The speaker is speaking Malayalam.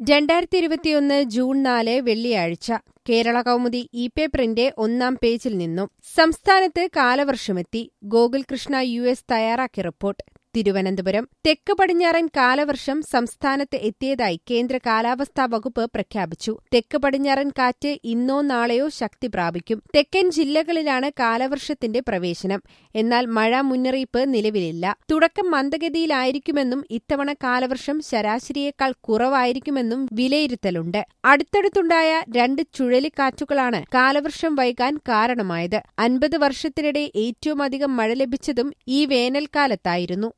രണ്ടായിരത്തി ഇരുപത്തിയൊന്ന് ജൂൺ നാല് വെള്ളിയാഴ്ച കേരള കൗമുദി ഇ പേപ്പറിന്റെ ഒന്നാം പേജിൽ നിന്നും സംസ്ഥാനത്ത് കാലവർഷമെത്തി ഗോകുൽ കൃഷ്ണ യു എസ് തയ്യാറാക്കിയ റിപ്പോർട്ട് തിരുവനന്തപുരം തെക്ക് പടിഞ്ഞാറൻ കാലവർഷം സംസ്ഥാനത്ത് എത്തിയതായി കേന്ദ്ര കാലാവസ്ഥാ വകുപ്പ് പ്രഖ്യാപിച്ചു തെക്ക് പടിഞ്ഞാറൻ കാറ്റ് ഇന്നോ നാളെയോ ശക്തി പ്രാപിക്കും തെക്കൻ ജില്ലകളിലാണ് കാലവർഷത്തിന്റെ പ്രവേശനം എന്നാൽ മഴ മുന്നറിയിപ്പ് നിലവിലില്ല തുടക്കം മന്ദഗതിയിലായിരിക്കുമെന്നും ഇത്തവണ കാലവർഷം ശരാശരിയേക്കാൾ കുറവായിരിക്കുമെന്നും വിലയിരുത്തലുണ്ട് അടുത്തടുത്തുണ്ടായ രണ്ട് ചുഴലിക്കാറ്റുകളാണ് കാലവർഷം വൈകാൻ കാരണമായത് അൻപത് വർഷത്തിനിടെ ഏറ്റവുമധികം മഴ ലഭിച്ചതും ഈ വേനൽക്കാലത്തായിരുന്നു